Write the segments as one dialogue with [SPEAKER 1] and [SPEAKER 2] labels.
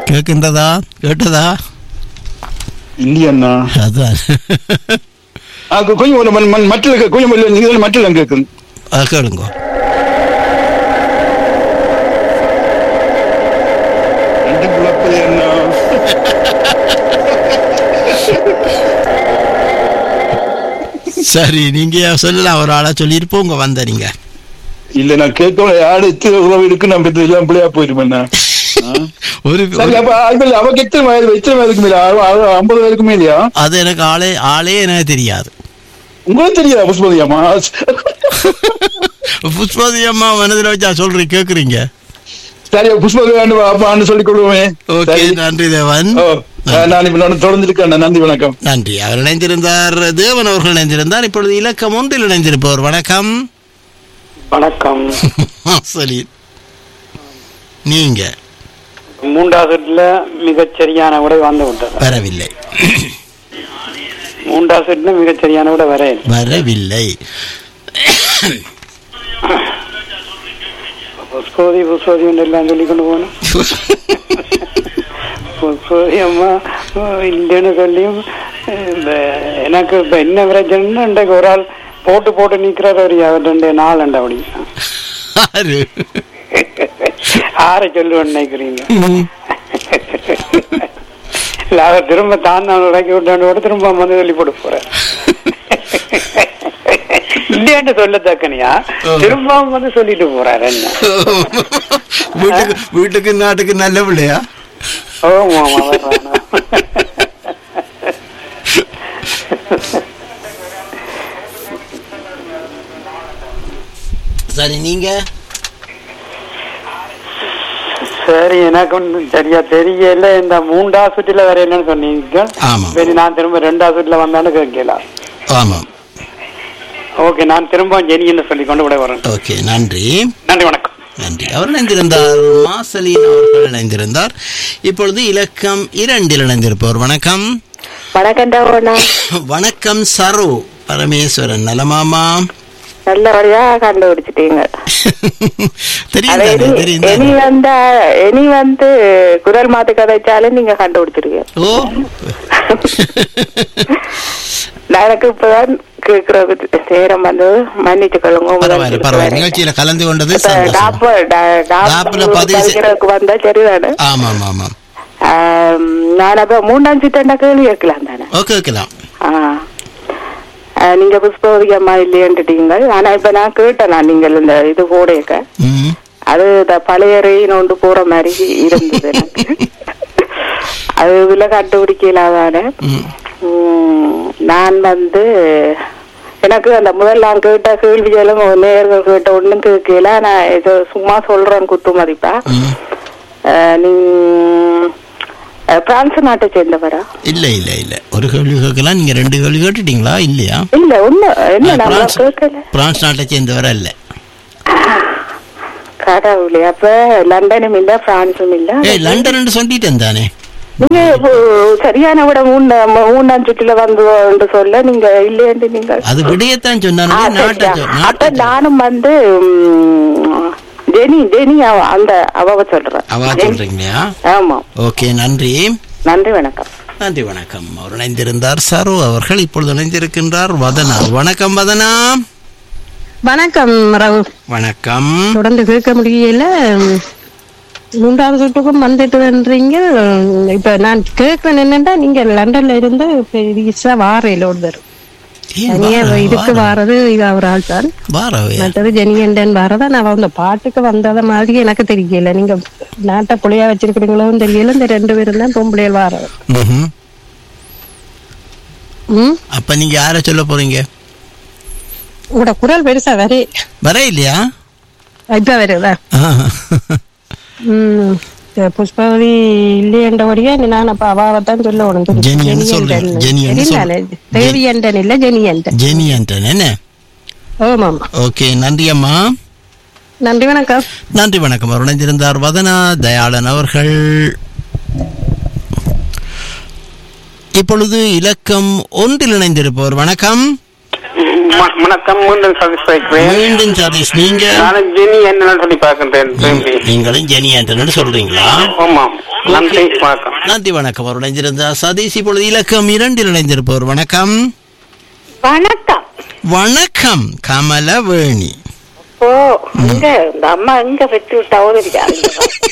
[SPEAKER 1] கேட்கின்றதா கேட்டதா
[SPEAKER 2] இல்லையண்ணா
[SPEAKER 1] அதான்
[SPEAKER 2] ஆ, கொ- கொஞ்சம் ஒரு மண்- மண் மட்டில் கே- கொஞ்சம் இல்லை, நீங்க மட்டில் கேட்குது
[SPEAKER 1] அது கேளுங்க
[SPEAKER 2] ரெண்டு குழப்பது என்ன
[SPEAKER 1] சரி நீங்க சொல்லலாம் ஒரு ஆளா சொல்லியிருப்போம் உங்க வந்த நீங்க
[SPEAKER 2] இல்ல நான் கேட்க யாரு எத்தனை உறவு இருக்கு நம்ம இது எல்லாம் பிள்ளையா போயிருப்பேண்ணா
[SPEAKER 1] ஒரு
[SPEAKER 2] சரி அப்ப அதுல அவக்கு எத்தனை வயது எத்தனை வயதுக்கு மேல அறு- அறு- ஐம்பது வயதுக்கு மேலயா
[SPEAKER 1] அது எனக்கு ஆளே ஆளே எனக்கு தெரியாது
[SPEAKER 2] உங்களுக்கு தெரியாதா புஷ்பதியாமா
[SPEAKER 1] புஷ்பதி அம்மா மனதில் வச்சா சொல்றீங்க கேக்குறீங்க
[SPEAKER 2] சரி புஷ்பதி வேண்டும் அப்பான்னு சொல்லிக் கொள்வோமே
[SPEAKER 1] ஓகே
[SPEAKER 2] சரி.
[SPEAKER 1] நன்றி தேவன்
[SPEAKER 2] ஓ, நான் இப்ப நான் தொடர்ந்து இருக்கேன் நன்றி வணக்கம்
[SPEAKER 1] நன்றி அவர் இணைந்திருந்தார் தேவன் அவர்கள் இணைந்திருந்தார் இப்பொழுது இலக்கம் ஒன்றில் இணைந்திருப்பவர் வணக்கம்
[SPEAKER 3] வணக்கம்
[SPEAKER 1] சரி நீங்க
[SPEAKER 3] மூன்றாவது மிகச் சரியான விட வந்து விட்டது
[SPEAKER 1] வரவில்லை
[SPEAKER 3] மூன்றாவது மிகச் சரியான விட வர
[SPEAKER 1] வரவில்லை
[SPEAKER 3] புஷ்போதி புஷ்போதி ஒன்று எல்லாம் சொல்லி கொண்டு போகணும் புஷ்போதி அம்மா இல்லைன்னு சொல்லியும் இந்த எனக்கு இப்ப என்ன பிரச்சனைன்னா இன்றைக்கு ஒரு ஆள் போட்டு போட்டு நிக்கிறார் ஒரு ரெண்டு நாள் அண்ட அப்படி
[SPEAKER 1] ஆறு
[SPEAKER 3] ஆரை சொல்லுவேன் நினைக்கிறீங்க
[SPEAKER 1] ம்.
[SPEAKER 3] இல்ல அவர் திரும்ப தான் நான் உடக்கி விட்டாண்டு கூட திரும்ப வந்து சொல்லி போட்டு போறேன் இல்லையாண்டு சொல்லத்தக்கனியா திரும்ப வந்து சொல்லிட்டு போறாரு என்ன
[SPEAKER 1] வீட்டுக்கு வீட்டுக்கு நாட்டுக்கு நல்ல பிள்ளையா
[SPEAKER 3] ஆமா ஆமா வர்றானா.
[SPEAKER 1] சரி நீங்க
[SPEAKER 3] சரி எனக்கு ஒன்றும் சரியா தெரியல இந்த மூண்டா சுற்றுல வரையிலன்னு சொன்னீங்க
[SPEAKER 1] ஆமா.
[SPEAKER 3] சரி நான் திரும்ப ரெண்டா சுற்றுல வந்தாலும் கேட்கலாம்
[SPEAKER 1] ஆமாம்
[SPEAKER 3] ஓகே நான் திரும்ப ஜெனின்னு சொல்லி கொண்டு விட வரேன்
[SPEAKER 1] ஓகே நன்றி
[SPEAKER 3] நன்றி வணக்கம்
[SPEAKER 1] நன்றி அவர் இணைந்திருந்தார் மாசலின் அவர்கள் இணைந்திருந்தார் இப்பொழுது இலக்கம் இரண்டில் இணைந்திருப்பவர் வணக்கம்
[SPEAKER 4] வணக்கம் டோனா
[SPEAKER 1] வணக்கம் சரு பரமேஸ்வரன் நலமாமா
[SPEAKER 4] நல்லபடியா கண்டுபிடிச்சிட்டீங்க
[SPEAKER 1] தெரியும்
[SPEAKER 4] அது
[SPEAKER 1] தானே,
[SPEAKER 4] இனி
[SPEAKER 1] தெரியும்
[SPEAKER 4] இனி
[SPEAKER 1] தானே.
[SPEAKER 4] வந்தா இனி வந்து குரல் மாத்து கதைச்சாலும் நீங்க கண்டுபிடிச்சிருவீங்க
[SPEAKER 1] ஓ
[SPEAKER 4] நான் எனக்கு இப்பதான் கேக்குறது நேரம் வந்து மன்னிச்சு கொள்ளுங்க
[SPEAKER 1] பரவாயில்ல பரவாயில்ல நிகழ்ச்சியில கலந்து கொண்டது சந்தோஷம் டாப்ல பதிவு செய்-
[SPEAKER 4] பதிகிறதுக்கு வந்தா சரிதானே
[SPEAKER 1] ஆமாம் ஆமாம்
[SPEAKER 4] ஆம், நான் அப்ப மூன்றாம் சிட்டண்ட கேள்வி கேட்கலாம் தானே
[SPEAKER 1] ஓகே கேட்கலாம்
[SPEAKER 4] ஆ. ஆ, நீங்க புஷ்பவதி அம்மா இல்லையன்ட்டுட்டீங்க ஆனா இப்ப நான் கேட்டேன் நான் நீங்கள் இந்த இது போடையக்க
[SPEAKER 1] ம்
[SPEAKER 4] அது இந்த பழைய ரெயின் ஒன்று போற மாதிரி இருந்தது எனக்கு அது இதுல கண்டுபிடிக்கலாதானே
[SPEAKER 1] ம்
[SPEAKER 4] உம், நான் வந்து எனக்கு அந்த முதல் நான் கேட்ட கேள்விகளும் நேர்கள் கேட்ட ஒண்ணும் கேட்கல நான் இது சும்மா சொல்றேன் குத்து மதிப்பா
[SPEAKER 1] ம்
[SPEAKER 4] அஹ், நீ அஹ், பிரான்ஸ் நாட்டை சேர்ந்தவரா
[SPEAKER 1] இல்ல இல்ல இல்ல ஒரு கேள்வி கேட்கலாம் நீங்க ரெண்டு கேள்வி கேட்டுட்டீங்களா இல்லையா
[SPEAKER 4] இல்ல ஒண்ணு என்ன நம்ம
[SPEAKER 1] பிரான்ஸ்
[SPEAKER 4] கேட்கல
[SPEAKER 1] பிரான்ஸ் நாட்டை சேர்ந்தவரா இல்ல
[SPEAKER 4] கடவுளே அப்ப லண்டனும் இல்ல பிரான்ஸும் இல்ல
[SPEAKER 1] ஏய் லண்டன் சொல்லிட்டேன் தானே
[SPEAKER 4] நீங்க இப்போ சரியான விட மூணு மூணாம் சுற்றுல வந்து சொல்ல நீங்க இல்லையண்டு நீங்க
[SPEAKER 1] அது விடையத்தான் சொன்னானே
[SPEAKER 4] ஆ,
[SPEAKER 1] நாட்டை
[SPEAKER 4] சரியா.
[SPEAKER 1] சொ-
[SPEAKER 4] அப்ப
[SPEAKER 1] நாட்டை சொ-
[SPEAKER 4] நானும் வந்து உம், ஜெனி ஜெனி அவ- அந்த அவ சொல்றேன்
[SPEAKER 1] அவா
[SPEAKER 4] ஜெனி.
[SPEAKER 1] சொல்றீங்களா
[SPEAKER 4] ஆமா
[SPEAKER 1] ஓகே நன்றி
[SPEAKER 4] நன்றி வணக்கம்
[SPEAKER 1] நன்றி வணக்கம் அவர் இணைந்திருந்தார் சரு அவர்கள் இப்பொழுது இணைந்திருக்கின்றார் வதனா வணக்கம் வதனா
[SPEAKER 5] வணக்கம் ரவு
[SPEAKER 1] வணக்கம்
[SPEAKER 5] தொடர்ந்து கேட்க முடியல மூன்றாவது சுட்டுக்கும் வந்துட்டுன்றீங்க இப்ப நான் கேட்கிறேன் என்னன்னா நீங்க லண்டன்ல இருந்து பெருசா வாரையில ஒருத்தர்
[SPEAKER 1] ஏன்
[SPEAKER 5] தனியா
[SPEAKER 1] வார-
[SPEAKER 5] இதுக்கு
[SPEAKER 1] வார-
[SPEAKER 5] வாரது இது அவர் ஆள் தான்
[SPEAKER 1] வாரவே
[SPEAKER 5] மற்றது ஜெனியண்டன் வரதா நான் அந்த பாட்டுக்கு வந்தத மாதிரி எனக்கு தெரியல நீங்க நாட்டை புள்ளையா வச்சிருக்கிறீங்களோன்னு தெரியல இந்த ரெண்டு பேரும் தான் பொம்பளையல் வாரது
[SPEAKER 1] ம்ஹும்.
[SPEAKER 5] ம்
[SPEAKER 1] அப்ப நீங்க யார சொல்ல போறீங்க
[SPEAKER 5] உங்களோட குரல் பெருசா வரே
[SPEAKER 1] வர இல்லையா
[SPEAKER 5] இப்ப வருதா
[SPEAKER 1] ஆ.
[SPEAKER 5] ம் இந்த புஷ்பவதி இல்லையண்டபடியா நான் அப்ப அவாவத்தான் சொல்ல உனக்கு
[SPEAKER 1] ஜெனியன்னு சொல்றேன். ஜெனியன்னு சொல்.
[SPEAKER 5] தேவியண்டன் இல்ல ஜெனியண்டன்
[SPEAKER 1] ஜெனி ஆண்டன் என்ன
[SPEAKER 5] ஆமாம்
[SPEAKER 1] ஓகே நன்றி அம்மா
[SPEAKER 5] நன்றி வணக்கம்
[SPEAKER 1] நன்றி வணக்கம் அவர் இணைந்திருந்தார் வதனா தயாளன் அவர்கள் இப்பொழுது இலக்கம் ஒன்றில் இணைந்திருப்பவர் வணக்கம்
[SPEAKER 3] ம- வணக்கம் மீண்டும் சந்திப்பேன்
[SPEAKER 1] மீண்டும் சதீஷ் நீங்க
[SPEAKER 3] நானும் ஜெனி என்னன்னு சொல்லி பார்க்கின்றேன் திரும்பி
[SPEAKER 1] நீங்களும் ஜெனி ஆண்டன்னு சொல்றீங்களா
[SPEAKER 3] ஆமாம் நன்றி வணக்கம்
[SPEAKER 1] நன்றி வணக்கம் அவர் இணைந்திருந்தார் சதீஷ் இப்பொழுது இலக்கம் இரண்டில் இணைந்திருப்பவர் வணக்கம்
[SPEAKER 4] வணக்கம்
[SPEAKER 1] வணக்கம் கமலவேணி
[SPEAKER 4] ஓ இங்க இந்த அம்மா எங்க பெற்று விட்டா ஓதிருக்காங்க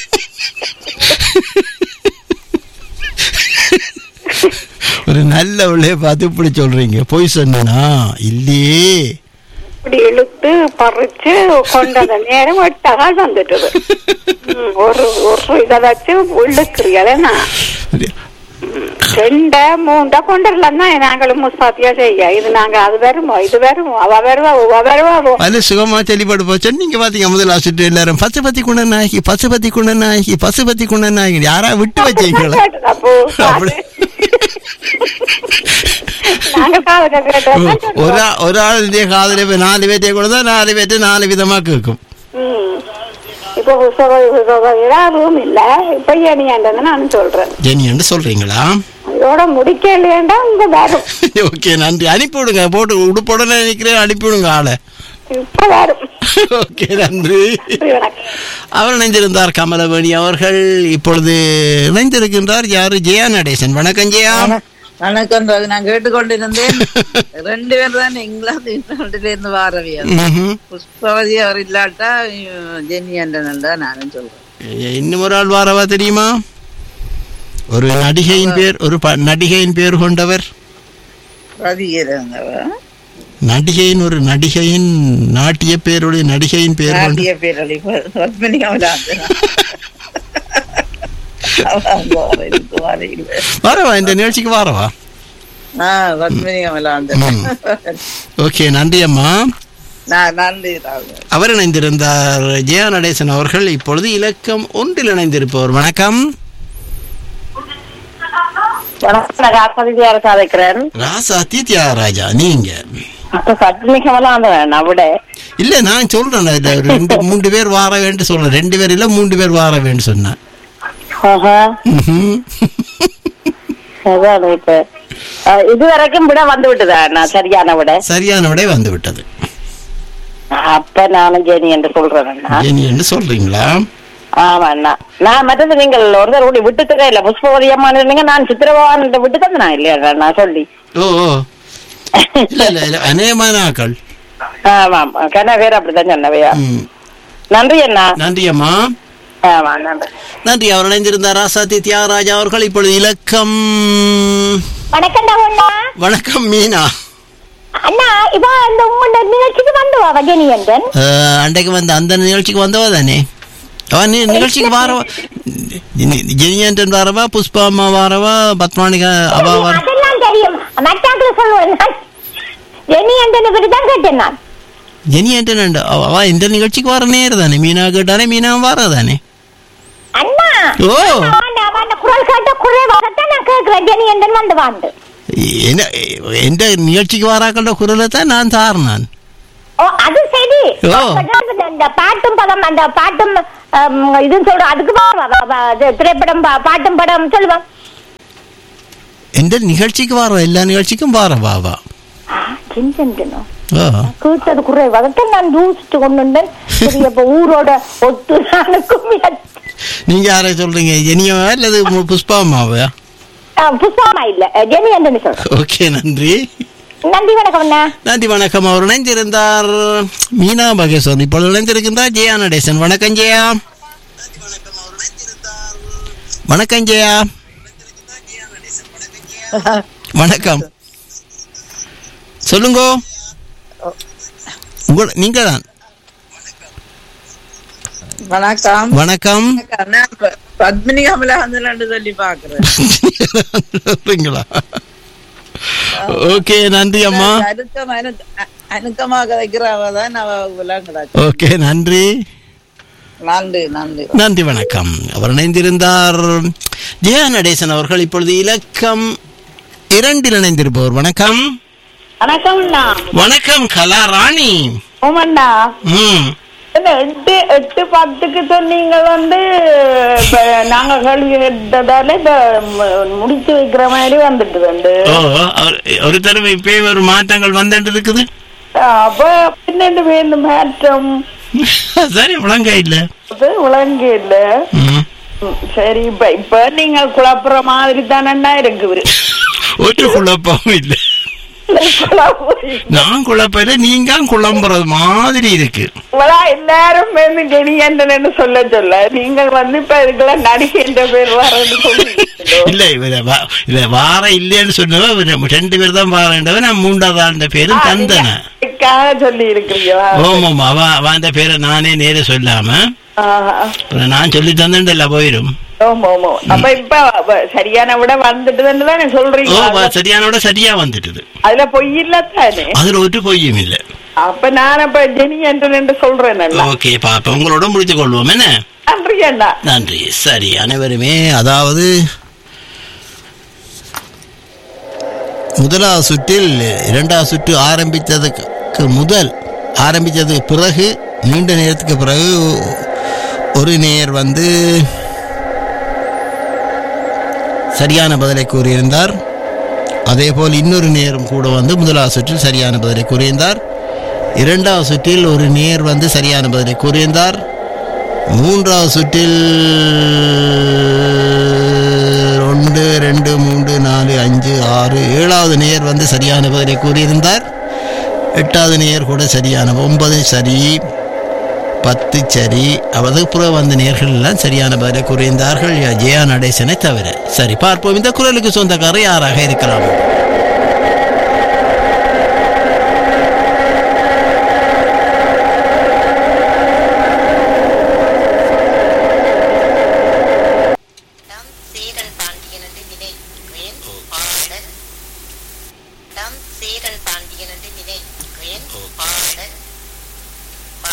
[SPEAKER 1] ஒரு நல்ல உள்ளே பார்த்து இப்படி சொல்றீங்க போய் சொன்னா இல்லையே
[SPEAKER 4] இப்படி இழுத்து பறிச்சு கொண்டத நேரம் எட்டகால் வந்துட்டுது ம், ஒரு ஒரு இதை வச்சு இழுக்கிறீங்களா ரெண்ட மூண்டா கொண்டுடலாம் தான் நாங்களும் முஸ்தாத்தியா செய்ய இது நாங்க அது வருமோ இது வருமோ அவ வருவா அவ வருவா அவ
[SPEAKER 1] அது சுகமா தெளிவாடு போச்சு நீங்க பாத்தீங்க முதல்ல ஆசிட்டு எல்லாரும் பசுபதி குண நாயகி பசுபதி குண நாயகி பசுபதி குண நாயகி யாரா விட்டு வச்சீங்களா
[SPEAKER 4] அப்போ
[SPEAKER 1] அப்படி.
[SPEAKER 4] நாங்க காதல கேட்டோம்
[SPEAKER 1] ஒரு ஆ- ஒரு ஆளுடைய காதல போய் நாலு பேர்த்தைய கூட தான் நாலு பேர்த்தை நாலு விதமா கேட்கும்
[SPEAKER 4] ம். இப்ப புஸ்தகம் புஸ்தகம் அதுவும் இல்ல இப்ப ஏனியாண்டது நான் சொல்றேன்
[SPEAKER 1] ஜெனியன்னு சொல்றீங்களா
[SPEAKER 4] இதோட முடிக்க இல்லையாண்டா உங்க வரும்
[SPEAKER 1] ஓகே நன்றி அனுப்பி விடுங்க போட்டு உடுப்புடனே நினைக்கிறேன் அனுப்பி விடுங்க ஆளை
[SPEAKER 4] இப்ப வரும்
[SPEAKER 1] ஓகே நன்றி
[SPEAKER 4] நன்றி, வணக்கம்
[SPEAKER 1] அவர் இணைந்திருந்தார் கமலவேணி அவர்கள் இப்பொழுது இணைந்திருக்கின்றார் யாரு ஜெயா நடேசன் வணக்கம் ஜெயா
[SPEAKER 6] வணக்கம் ரவி நான் கேட்டுக்கொண்டிருந்தேன் ரெண்டு பேர் தான் இங்கிலாந்து இங்கிலாந்துல இருந்து வாரவியா
[SPEAKER 1] ம்ஹும்.
[SPEAKER 6] புஷ்பவதி அவர் இல்லாட்டா இவ் ஜென்னி அண்டனன் தான் நானும் சொல்றேன்
[SPEAKER 1] இன்னும் ஒரு ஆள் வாரவா தெரியுமா ஒரு நடிகையின் பேர் ஒரு ப- நடிகையின் பேர் கொண்டவர்
[SPEAKER 6] ரவி இருந்தவ
[SPEAKER 1] நடிகையின் ஒரு நடிகையின் நாட்டிய பேருடைய நடிகையின் பேர் கொண்ட
[SPEAKER 6] நாட்டிய பேரழி பத்மினி கமலாந்தன்
[SPEAKER 1] வரவா இந்த நிகழ்ச்சிக்கு வாரவா
[SPEAKER 6] பத்மினி கமலாந்தன்
[SPEAKER 1] ம். ஓகே நன்றி அம்மா
[SPEAKER 6] நான் நன்றி ராகு
[SPEAKER 1] அவர் இணைந்திருந்தார் ஜெயா நடேசன் அவர்கள் இப்பொழுது இலக்கம் ஒன்றில் இணைந்திருப்பவர் வணக்கம்
[SPEAKER 4] வணக்கம் நான் காப்பதியார சாதிக்கிறேன்
[SPEAKER 1] ராசாத்தி தியாகராஜா நீங்க
[SPEAKER 4] சட்டுமிக்கமெல்லாம் அந்த நான் விட
[SPEAKER 1] இல்ல நான் சொல்றேன் இதுல ஒரு ரெண்டு மூன்று பேர் வார வேண்டும் சொல்றேன் ரெண்டு பேர் இல்ல மூன்று பேர் வார வேண்டும் சொன்னேன் ம்ஹும்.
[SPEAKER 4] அதான் இப்ப அஹ், இது வரைக்கும் விட வந்து விட்டுதா நான் சரியான விட
[SPEAKER 1] சரியான விடை வந்து விட்டது
[SPEAKER 4] அப்ப நானும் ஜெனி என்று சொல்றேன் அண்ணா.
[SPEAKER 1] ஏன் என்று சொல்றீங்களா
[SPEAKER 4] ஆமா அண்ணா நான் மற்றது நீங்கள் ஒருத்தர் கூடி விட்டுத்தரே இல்ல புஷ்பவதி அம்மா இருந்தீங்க நான் சித்திரவான் விட்டு தந்தனா இல்லையா நான் சொல்லி
[SPEAKER 1] ஓ ஓ. இல்ல இல்ல இல்ல அநேகமான ஆக்கள்
[SPEAKER 4] ஆமா கண்ணா வேற அப்படித்தான் சொன்னவையா
[SPEAKER 1] ம்.
[SPEAKER 4] நன்றி அண்ணா
[SPEAKER 1] நன்றி அம்மா
[SPEAKER 4] ஆமா நன்றி
[SPEAKER 1] நன்றி அவர் இணைந்திருந்தார் ராசாத்தி தியாகராஜா அவர்கள் இப்பொழுது இலக்கம்
[SPEAKER 7] வணக்கம் அண்ணா
[SPEAKER 1] வணக்கம் மீனா
[SPEAKER 7] அண்ணா இப்ப அந்த உங்களோட நிகழ்ச்சிக்கு வந்து வா ஜெனியந்தன்
[SPEAKER 1] அஹ், அன்றைக்கு வந்து அந்த நிகழ்ச்சிக்கு வந்தவா தானே அவன் நி- நிகழ்ச்சிக்கு வாரவா ஜெனியன்டன் வாரவா புஷ்பா அம்மா வாரவா பத்மானிகா அவா வார
[SPEAKER 7] அதெல்லாம் தெரியும் மറ്റാக்களை சொல்லுவேன் நான் ஜெனியந்தனை பற்றி தான் கேட்டேன் நான்
[SPEAKER 1] ஜெனியன்டன் அவ இந்த நிகழ்ச்சிக்கு வர நேரம் தானே மீனா கேட்டானே மீனா வார தானே
[SPEAKER 7] அண்ணா
[SPEAKER 1] ஓ
[SPEAKER 7] அவன் அவன் குரல் கேட்ட குறைவாகத்தான் நான் கேட்கிறேன் ஜெனியந்தன் வந்து வாண்டு
[SPEAKER 1] என்ன எந்த நிகழ்ச்சிக்கு வாராக்கள குரலை தான் நான் தார் நான்
[SPEAKER 7] ஓ அது சரி
[SPEAKER 1] ஓ.
[SPEAKER 7] அப்ப அந்த பாட்டும் பதம் அந்த பாட்டும் ஆம், இதுன்னு சொல்ற அதுக்கு வா, வா, வா, வா, இது திரைப்படம் பா- பாட்டும் படம் சொல்லுவான்
[SPEAKER 1] எந்த நிகழ்ச்சிக்கு வார எல்லா நிகழ்ச்சிக்கும் வார வா வா
[SPEAKER 7] ஜெனியந்தனோ
[SPEAKER 1] ஓ
[SPEAKER 7] கேட்டது குறைவாகத்தான் நான் யூசிச்சு கொண்டுட்டேன் சரி அப்ப ஊரோட ஒத்து நானுக்கும்
[SPEAKER 1] நீங்க யாரை சொல்றீங்க ஜெனியாவா அல்லது மு- புஷ்பா அம்மாவா
[SPEAKER 7] புஷ்பாமா இல்ல ஜெனி என்று சொல்றேன்
[SPEAKER 1] ஓகே நன்றி
[SPEAKER 7] நன்றி வணக்கம் அண்ணா
[SPEAKER 1] நன்றி வணக்கம் அவர் இணைந்திருந்தார் மீனா மகேஸ்வரன் இப்பொழுது இணைந்திருக்கின்றார் ஜெயா நடேசன் வணக்கம் ஜெயா வணக்கம் ஜெயா வணக்கம் சொல்லுங்க உங்கள் நீங்க தான்
[SPEAKER 6] வணக்கம்
[SPEAKER 1] வணக்கம்
[SPEAKER 6] நான் ப- பத்மினி கமலாந்தன் சொல்லி பாக்குறேன்
[SPEAKER 1] சொல்றீங்களா ஓகே நன்றி அம்மா
[SPEAKER 6] அனுக்கம் அனு- அ- அனுக்கமாக வைக்கிறவ தான் அவ விளங்குறாச்சு
[SPEAKER 1] ஓகே நன்றி
[SPEAKER 6] நன்றி நன்றி
[SPEAKER 1] நன்றி வணக்கம் அவர் இணைந்திருந்தார் ஜெயா நடேசன் அவர்கள் இப்பொழுது இலக்கம் இரண்டில் இணைந்திருப்பவர் வணக்கம்
[SPEAKER 4] வணக்கம் அண்ணா
[SPEAKER 1] வணக்கம் கலா ராணி
[SPEAKER 4] ஓமண்ணா
[SPEAKER 1] ம்
[SPEAKER 4] என்ன எட்டு எட்டு பத்துக்கு சொன்னீங்க வந்து இப்ப நாங்க கேள்வி கேட்டதால இப்ப ம- முடிச்சு வைக்கிற மாதிரி வந்துட்டு வந்து
[SPEAKER 1] ஓ அவர் ஒரு தடவை இப்பயே ஒரு மாற்றங்கள் வந்துட்டு இருக்குது
[SPEAKER 4] அப்ப பின்னெண்டு வேண்டும் மாற்றம்
[SPEAKER 1] சரி விளங்க இல்ல
[SPEAKER 4] அது விளங்க இல்ல
[SPEAKER 1] ம்
[SPEAKER 8] ம், சரி இப்ப இப்ப நீங்க குழப்புற மாதிரி தானண்டா இருக்குது
[SPEAKER 1] ஒரு குழப்பமும் இல்லை நான் குழப்பல நீங்க குழம்புறது மாதிரி இருக்கு
[SPEAKER 8] இவளா எல்லாரும் வந்து கெனியன்னு சொல்ல சொல்ல நீங்கள் வந்து இப்ப இதுக்குள்ள நடிகை என்ற பேர் வரன்னு சொல்லி
[SPEAKER 1] இல்ல இவர வா- இல்ல வார இல்லைன்னு சொன்னவ இவரு ரெண்டு பேர் தான் வாரன்றவ நான் மூன்றாவது ஆண்ட பேரும் தந்தன
[SPEAKER 8] சொல்லி இருக்கிறீங்க
[SPEAKER 1] ஓமாம் அவ அவ அந்த பேரை நானே நேர சொல்லாம அப்புறம் நான் சொல்லி தந்தேன்ல போயிடும்
[SPEAKER 8] ஓமோ ஓமோ அப்ப இப்ப வ- சரியான விட வந்துட்டுதுன்னு தானே
[SPEAKER 1] ஓ
[SPEAKER 8] சொல்றீங்க
[SPEAKER 1] வ- சரியானோட சரியா வந்துட்டுது
[SPEAKER 8] அதுல பொய் இல்ல தானே
[SPEAKER 1] அதுல ஒரு பொய்யும் இல்ல
[SPEAKER 8] அப்ப நான் அப்ப ஜெனி என்று சொல்றேன் நல்லா
[SPEAKER 1] ஓகே பாப்பா உங்களோட முடித்துக் கொள்வோம் என்ன
[SPEAKER 8] நன்றி அண்ணா
[SPEAKER 1] நன்றி சரி அனைவருமே அதாவது முதலாவது சுற்றில் இரண்டாவது சுற்று ஆரம்பித்ததுக்கு முதல் ஆரம்பித்ததுக்கு பிறகு நீண்ட நேரத்துக்கு பிறகு ஒரு நேர் வந்து சரியான பதிலை கூறியிருந்தார் அதேபோல் இன்னொரு நேரும் கூட வந்து முதலாவது சுற்றில் சரியான பதிலை கூறியிருந்தார் இரண்டாவது சுற்றில் ஒரு நேர் வந்து சரியான பதிலை கூறியிருந்தார் மூன்றாவது சுற்றில் ஒன்று ரெண்டு மூன்று நாலு அஞ்சு ஆறு ஏழாவது நேர் வந்து சரியான பதிலை கூறியிருந்தார் எட்டாவது நேர் கூட சரியான ஒன்பது சரி பத்து சரி அதுக்கப்புறம் வந்த நேர்கள் எல்லாம் சரியான பதிலை கூறியிருந்தார்கள் ஜெயா நடேசனை தவிர சரி பார்ப்போம் இந்த குரலுக்கு சொந்தக்காரர் யாராக இருக்கலாம்